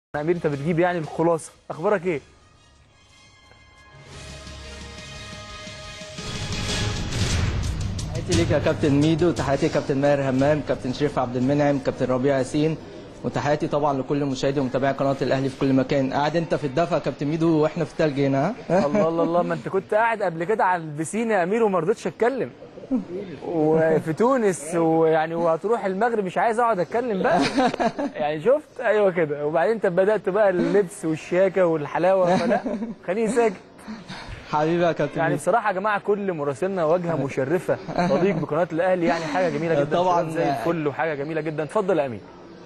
امير انت بتجيب يعني الخلاصه اخبارك ايه تحياتي ليك يا كابتن ميدو تحياتي يا كابتن ماهر همام كابتن شريف عبد المنعم كابتن ربيع ياسين وتحياتي طبعا لكل مشاهدي ومتابعي قناه الاهلي في كل مكان قاعد انت في الدفا يا كابتن ميدو واحنا في التلج هنا ها؟ الله الله الله ما انت كنت قاعد قبل كده على البسين يا امير وما رضيتش اتكلم وفي تونس ويعني وهتروح المغرب مش عايز اقعد اتكلم بقى يعني شفت ايوه كده وبعدين انت بدات بقى اللبس والشياكه والحلاوه فلا خليني ساكت حبيبي يا كابتن يعني ميدو بصراحه يا جماعه كل مراسلنا واجهه مشرفه صديق بقناه الاهلي يعني حاجه جميله جدا طبعاً. شباب زي الفل وحاجه جميله جدا اتفضل يا امين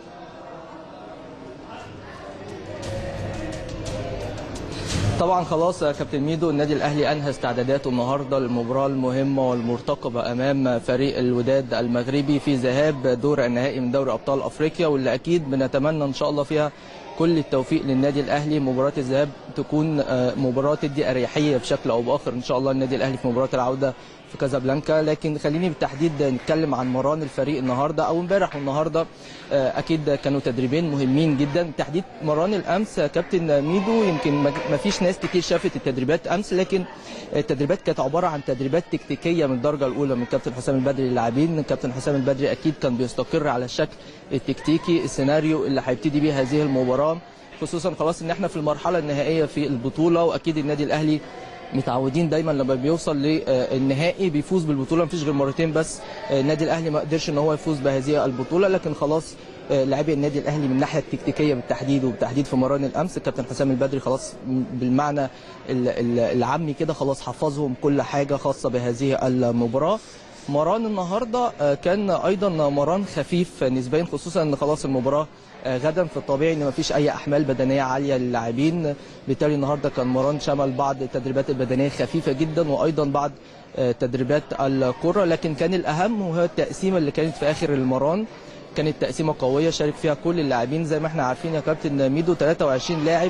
طبعا خلاص يا كابتن ميدو النادي الاهلي انهى استعداداته النهارده للمباراه المهمه والمرتقبه امام فريق الوداد المغربي في ذهاب دور النهائي من دوري ابطال افريقيا واللي اكيد بنتمنى ان شاء الله فيها كل التوفيق للنادي الاهلي مباراه الذهاب تكون آه، مباراه تدي اريحيه بشكل او باخر ان شاء الله النادي الاهلي في مباراه العوده في كازابلانكا لكن خليني بالتحديد نتكلم عن مران الفريق النهارده او امبارح والنهارده آه، اكيد كانوا تدريبين مهمين جدا تحديد مران الامس يا كابتن ميدو يمكن ما ما فيش ناس كتير شافت التدريبات امس لكن التدريبات كانت عباره عن تدريبات تكتيكيه من الدرجه الاولى من كابتن حسام البدري للاعبين كابتن حسام البدري اكيد كان بيستقر على الشكل التكتيكي السيناريو اللي هيبتدي بيه هذه المباراه خصوصا خلاص ان احنا في المرحله النهائيه في البطوله واكيد النادي الاهلي متعودين دايما لما بيوصل للنهائي بيفوز بالبطوله مفيش غير مرتين بس آه، النادي الاهلي ما قدرش ان هو يفوز بهذه البطوله لكن خلاص آه، لاعبي النادي الاهلي من الناحيه التكتيكيه بالتحديد وبالتحديد في مران الامس الكابتن حسام البدري خلاص م- بالمعنى ال- ال- العامي كده خلاص حفظهم كل حاجه خاصه بهذه المباراه مران النهارده آه، كان ايضا مران خفيف نسبيا خصوصا ان خلاص المباراه آه، غدا في الطبيعي ان مفيش اي احمال بدنيه عاليه للاعبين بالتالي النهارده كان مران شمل بعض التدريبات البدنيه خفيفه جدا وايضا بعض آه، تدريبات الكره لكن كان الاهم وهو التقسيمه اللي كانت في اخر المران كانت تقسيمه قويه شارك فيها كل اللاعبين زي ما احنا عارفين يا كابتن ميدو 23 لاعب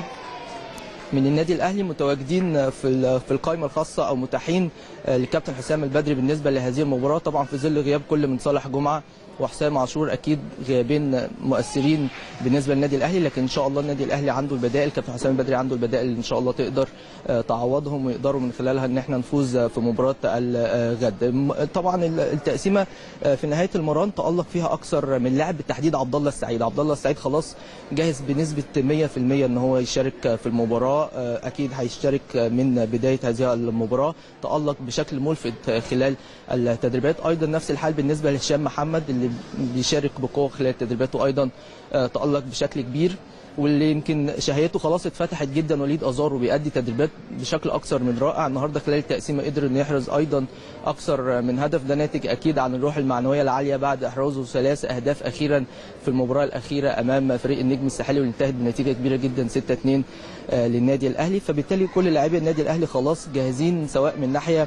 من النادي الاهلي متواجدين في ال- في القائمه الخاصه او متاحين آه، للكابتن حسام البدري بالنسبه لهذه المباراه طبعا في ظل غياب كل من صالح جمعه وحسام عاشور اكيد غيابين مؤثرين بالنسبه للنادي الاهلي لكن ان شاء الله النادي الاهلي عنده البدائل كابتن حسام البدري عنده البدائل اللي ان شاء الله تقدر آه، تعوضهم ويقدروا من خلالها ان احنا نفوز آه، في مباراه الغد م- طبعا ال- التقسيمه آه، في نهايه المران تالق فيها اكثر من لاعب بالتحديد عبد الله السعيد عبد الله السعيد خلاص جاهز بنسبه 100% ان هو يشارك في المباراه آه، اكيد هيشترك من بدايه هذه المباراه تالق بشكل ملفت خلال التدريبات ايضا نفس الحال بالنسبه لهشام محمد اللي بيشارك بقوه خلال تدريباته ايضا آه، تالق بشكل كبير واللي يمكن شهيته خلاص اتفتحت جدا وليد ازار وبيأدي تدريبات بشكل اكثر من رائع النهارده خلال التقسيمه قدر انه يحرز ايضا اكثر من هدف ده ناتج اكيد عن الروح المعنويه العاليه بعد احرازه ثلاث اهداف اخيرا في المباراه الاخيره امام فريق النجم الساحلي واللي انتهت بنتيجه كبيره جدا 6 2 للنادي الاهلي فبالتالي كل لاعبي النادي الاهلي خلاص جاهزين سواء من ناحيه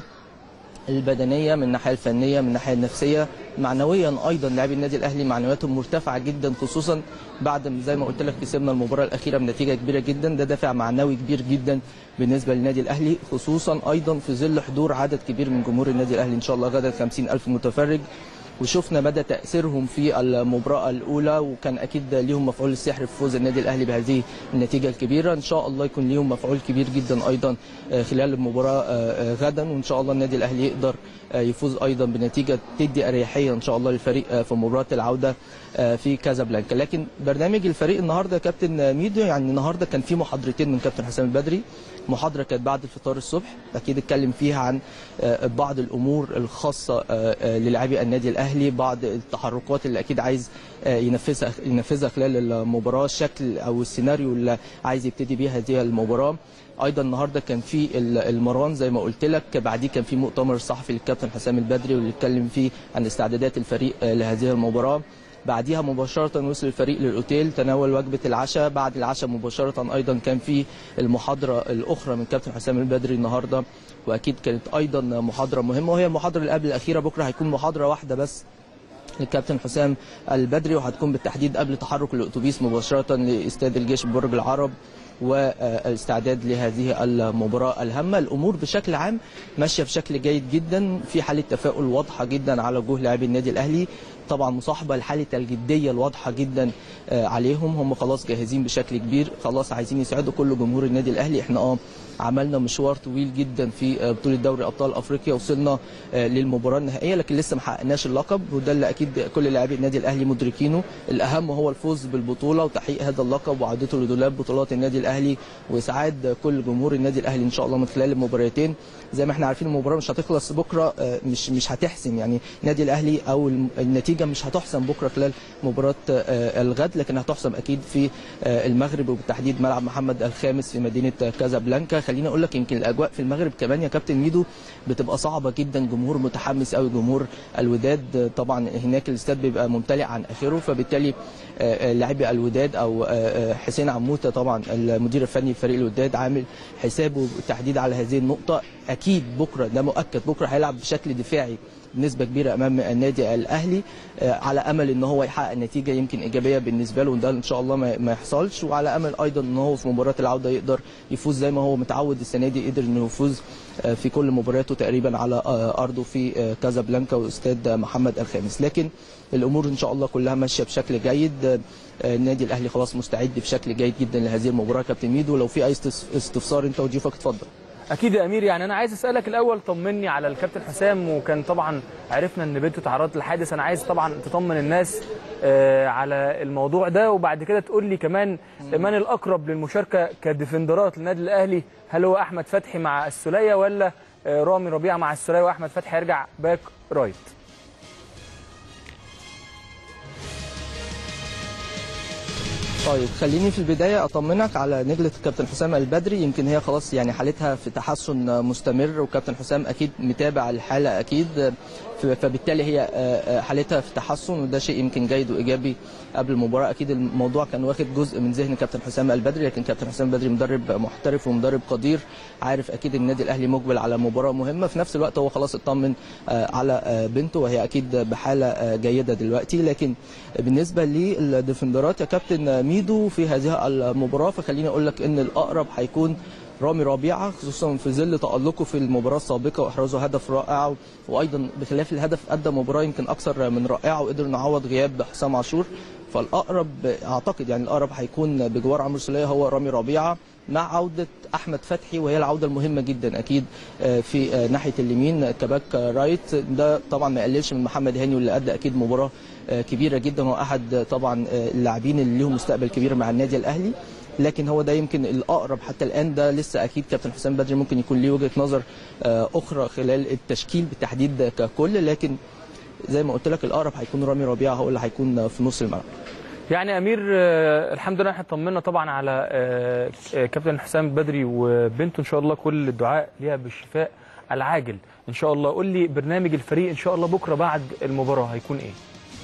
البدنيه من الناحيه الفنيه من الناحيه النفسيه معنويا ايضا لاعبي النادي الاهلي معنوياتهم مرتفعه جدا خصوصا بعد ما زي ما قلت لك كسبنا المباراه الاخيره بنتيجه كبيره جدا ده دافع معنوي كبير جدا بالنسبه للنادي الاهلي خصوصا ايضا في ظل حضور عدد كبير من جمهور النادي الاهلي ان شاء الله غدا 50 الف متفرج وشفنا مدى تاثيرهم في المباراه الاولى وكان اكيد ليهم مفعول السحر في فوز النادي الاهلي بهذه النتيجه الكبيره ان شاء الله يكون ليهم مفعول كبير جدا ايضا آه، خلال المباراه آه، آه، غدا وان شاء الله النادي الاهلي يقدر آه، يفوز ايضا بنتيجه تدي اريحيه ان شاء الله للفريق آه، في مباراه العوده آه، في كازابلانكا لكن برنامج الفريق النهارده يا كابتن ميدو يعني النهارده كان في محاضرتين من كابتن حسام البدري محاضره كانت بعد الفطار الصبح اكيد اتكلم فيها عن آه، بعض الامور الخاصه آه، آه، للاعبي النادي الاهلي بعض التحركات اللي اكيد عايز آه، ينفذها ينفذها خلال المباراه الشكل او السيناريو اللي عايز يبتدي بيه هذه المباراه ايضا النهارده كان في ال- المران زي ما قلت لك بعديه كان في مؤتمر صحفي للكابتن حسام البدري واللي اتكلم فيه عن استعدادات الفريق آه، لهذه المباراه بعديها مباشرة وصل الفريق للأوتيل تناول وجبة العشاء بعد العشاء مباشرة أيضا كان في المحاضرة الأخرى من كابتن حسام البدري النهاردة وأكيد كانت أيضا محاضرة مهمة وهي المحاضرة اللي قبل الأخيرة بكرة هيكون محاضرة واحدة بس للكابتن حسام البدري وهتكون بالتحديد قبل تحرك الاتوبيس مباشره لاستاد الجيش ببرج العرب والاستعداد لهذه المباراه الهامه الامور بشكل عام ماشيه بشكل جيد جدا في حاله تفاؤل واضحه جدا على وجوه لاعبي النادي الاهلي طبعا مصاحبه لحاله الجديه الواضحه جدا عليهم هم خلاص جاهزين بشكل كبير خلاص عايزين يسعدوا كل جمهور النادي الاهلي احنا اه عملنا مشوار طويل جدا في بطوله دوري ابطال افريقيا وصلنا للمباراه النهائيه لكن لسه ما حققناش اللقب وده اللي اكيد كل لاعبي النادي الاهلي مدركينه الاهم هو الفوز بالبطوله وتحقيق هذا اللقب وعودته لدولاب بطولات النادي الاهلي واسعاد كل جمهور النادي الاهلي ان شاء الله من خلال المباراتين زي ما احنا عارفين المباراه مش هتخلص بكره مش مش هتحسم يعني النادي الاهلي او النتيجه مش هتحسم بكره خلال مباراه الغد لكن هتحسم اكيد في المغرب وبالتحديد ملعب محمد الخامس في مدينه كازابلانكا خليني اقول لك يمكن الاجواء في المغرب كمان يا كابتن ميدو بتبقى صعبه جدا جمهور متحمس قوي جمهور الوداد طبعا هناك الاستاد بيبقى ممتلئ عن اخره فبالتالي لاعبي الوداد او حسين عموته طبعا المدير الفني لفريق الوداد عامل حسابه بالتحديد على هذه النقطه اكيد بكره ده مؤكد بكره هيلعب بشكل دفاعي بنسبه كبيره امام النادي الاهلي على امل ان هو يحقق نتيجه يمكن ايجابيه بالنسبه له وده ان شاء الله ما يحصلش وعلى امل ايضا ان هو في مباراه العوده يقدر يفوز زي ما هو متعود السنه دي قدر انه يفوز في كل مبارياته تقريبا على ارضه في كازابلانكا واستاد محمد الخامس لكن الامور ان شاء الله كلها ماشيه بشكل جيد النادي الاهلي خلاص مستعد بشكل جيد جدا لهذه المباراه كابتن ميدو لو في اي استفسار انت وضيوفك اتفضل اكيد يا امير يعني انا عايز اسالك الاول طمني على الكابتن حسام وكان طبعا عرفنا ان بنته تعرضت لحادث انا عايز طبعا تطمن الناس آه على الموضوع ده وبعد كده تقول لي كمان من الاقرب للمشاركه كديفندرات للنادي الاهلي هل هو احمد فتحي مع السوليه ولا آه رامي ربيعه مع السوليه واحمد فتحي هيرجع باك رايت طيب خليني في البدايه اطمنك على نجله الكابتن حسام البدري يمكن هي خلاص يعني حالتها في تحسن مستمر وكابتن حسام اكيد متابع الحاله اكيد فبالتالي هي حالتها في تحسن وده شيء يمكن جيد وايجابي قبل المباراه اكيد الموضوع كان واخد جزء من ذهن كابتن حسام البدري لكن كابتن حسام البدري مدرب محترف ومدرب قدير عارف اكيد النادي الاهلي مقبل على مباراه مهمه في نفس الوقت هو خلاص اطمن على بنته وهي اكيد بحاله جيده دلوقتي لكن بالنسبه للديفندرات يا كابتن ميدو في هذه المباراه فخليني اقول لك ان الاقرب هيكون رامي ربيعه خصوصا في ظل تالقه في المباراه السابقه واحرازه هدف رائع وايضا بخلاف الهدف ادى مباراه يمكن اكثر من رائعه وقدر نعوض غياب حسام عاشور فالاقرب اعتقد يعني الاقرب هيكون بجوار عمرو سوليه هو رامي ربيعه مع عوده احمد فتحي وهي العوده المهمه جدا اكيد في ناحيه اليمين كباك رايت ده طبعا ما يقللش من محمد هاني واللي ادى اكيد مباراه كبيره جدا هو احد طبعا اللاعبين اللي ليهم مستقبل كبير مع النادي الاهلي لكن هو ده يمكن الاقرب حتى الان ده لسه اكيد كابتن حسام بدري ممكن يكون ليه وجهه نظر اخرى خلال التشكيل بالتحديد ككل لكن زي ما قلت لك الاقرب هيكون رامي ربيعه هو اللي هيكون في نص الملعب يعني امير آه الحمد لله احنا طمنا طبعا على آه كابتن حسام بدري وبنته ان شاء الله كل الدعاء ليها بالشفاء العاجل ان شاء الله قول لي برنامج الفريق ان شاء الله بكره بعد المباراه هيكون ايه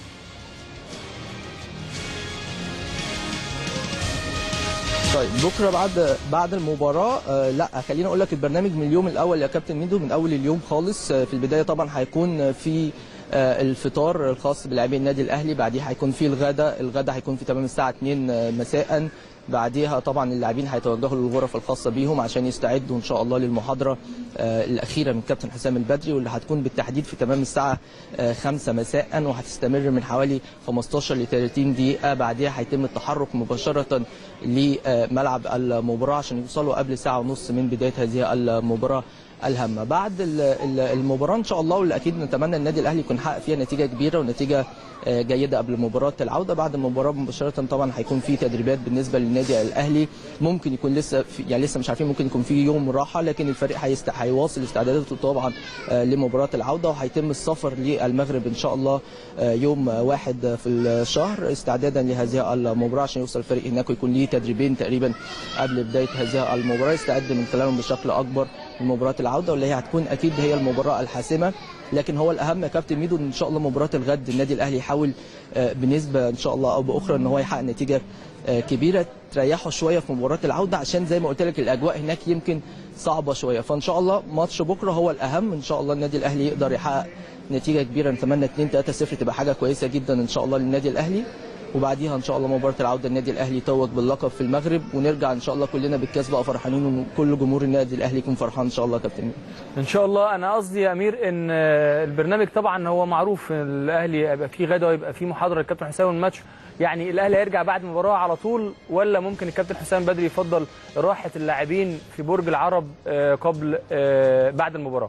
طيب بكره بعد بعد المباراه آه لا خليني اقول لك البرنامج من اليوم الاول يا كابتن ميدو من اول اليوم خالص آه في البدايه طبعا هيكون في آه الفطار الخاص بلاعبي النادي الاهلي بعديها هيكون في الغداء الغداء هيكون في تمام الساعه 2 مساء بعديها طبعا اللاعبين هيتوجهوا للغرف الخاصه بيهم عشان يستعدوا ان شاء الله للمحاضره آه الاخيره من كابتن حسام البدري واللي هتكون بالتحديد في تمام الساعه آه 5 مساء وهتستمر من حوالي 15 ل 30 دقيقه بعديها هيتم التحرك مباشره لملعب المباراه عشان يوصلوا قبل ساعه ونص من بدايه هذه المباراه الهامه بعد المباراه ان شاء الله واللي اكيد نتمنى النادي الاهلي يكون حقق فيها نتيجه كبيره ونتيجه جيده قبل مباراه العوده بعد المباراه مباشره طبعا هيكون في تدريبات بالنسبه للنادي الاهلي ممكن يكون لسه في يعني لسه مش عارفين ممكن يكون في يوم راحه لكن الفريق هيست... هيواصل استعداداته طبعا لمباراه العوده وهيتم السفر للمغرب ان شاء الله يوم واحد في الشهر استعدادا لهذه المباراه عشان يوصل الفريق هناك ويكون ليه تدريبين تقريبا قبل بدايه هذه المباراه يستعد من خلالهم بشكل اكبر لمباراه العوده واللي هي هتكون اكيد هي المباراه الحاسمه لكن هو الاهم يا كابتن ميدو ان شاء الله مباراه الغد النادي الاهلي يحاول بنسبه ان شاء الله او باخرى ان هو يحقق نتيجه كبيره تريحه شويه في مباراه العوده عشان زي ما قلت لك الاجواء هناك يمكن صعبه شويه فان شاء الله ماتش بكره هو الاهم ان شاء الله النادي الاهلي يقدر يحقق نتيجه كبيره نتمنى 2 3 0 تبقى حاجه كويسه جدا ان شاء الله للنادي الاهلي وبعديها ان شاء الله مباراه العوده النادي الاهلي يتوج باللقب في المغرب ونرجع ان شاء الله كلنا بالكاس بقى فرحانين وكل جمهور النادي الاهلي يكون فرحان ان شاء الله يا كابتن ان شاء الله انا قصدي يا امير ان آه، البرنامج طبعا هو معروف الاهلي يبقى فيه غدا ويبقى فيه محاضره للكابتن حسام الماتش يعني الاهلي هيرجع بعد المباراه على طول ولا ممكن الكابتن حسام بدري يفضل راحه اللاعبين في برج العرب آه، قبل آه، بعد المباراه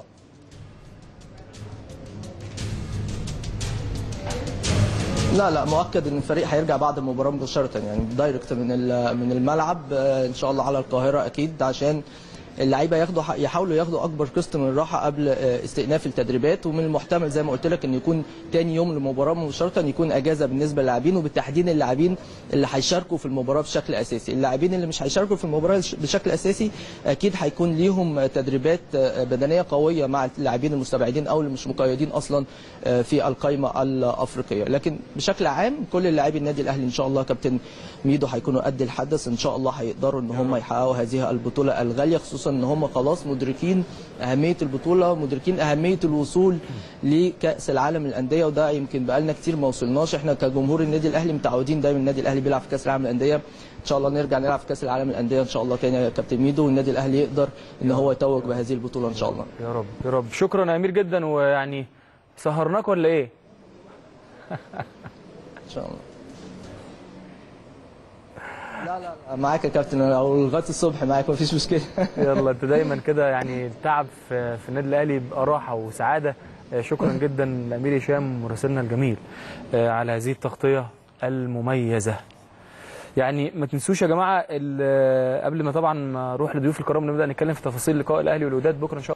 لا لا مؤكد ان الفريق هيرجع بعد المباراه مباشره يعني دايركت من ال- من الملعب آه، ان شاء الله على القاهره اكيد عشان اللعيبه ياخدوا يحاولوا ياخدوا اكبر قسط من الراحه قبل آه، استئناف التدريبات ومن المحتمل زي ما قلت لك ان يكون تاني يوم للمباراه مباشره يكون اجازه بالنسبه للاعبين وبالتحديد اللاعبين اللي هيشاركوا في المباراه بشكل اساسي اللاعبين اللي مش هيشاركوا في المباراه بشكل اساسي اكيد هيكون ليهم تدريبات آه، بدنيه قويه مع اللاعبين المستبعدين او اللي مش مقيدين اصلا آه، في القائمه الافريقيه لكن بشكل عام كل لاعبي النادي الاهلي ان شاء الله كابتن ميدو هيكونوا قد الحدث ان شاء الله هيقدروا ان هم يحققوا هذه البطوله الغاليه خصوصا ان هم خلاص مدركين اهميه البطوله مدركين اهميه الوصول لكاس العالم للانديه وده يمكن بقالنا كتير ما وصلناش احنا كجمهور النادي الاهلي متعودين دايما النادي الاهلي بيلعب في كاس العالم للانديه ان شاء الله نرجع نلعب في كاس العالم للانديه ان شاء الله تاني يا كابتن ميدو والنادي الاهلي يقدر ان هو يتوج بهذه البطوله ان شاء الله يا رب يا رب شكرا يا امير جدا ويعني سهرناك ولا ايه ان شاء الله لا لا لا معاك يا كابتن او لغايه الصبح معاك مفيش مشكله يلا انت دايما كده يعني التعب في, في النادي الاهلي يبقى راحه وسعاده آه، شكرا جدا لامير هشام مراسلنا الجميل آه، على هذه التغطيه المميزه يعني ما تنسوش يا جماعه ال- قبل ما طبعا ما اروح لضيوف الكرام نبدا نتكلم في تفاصيل لقاء الاهلي والوداد بكره ان شاء الله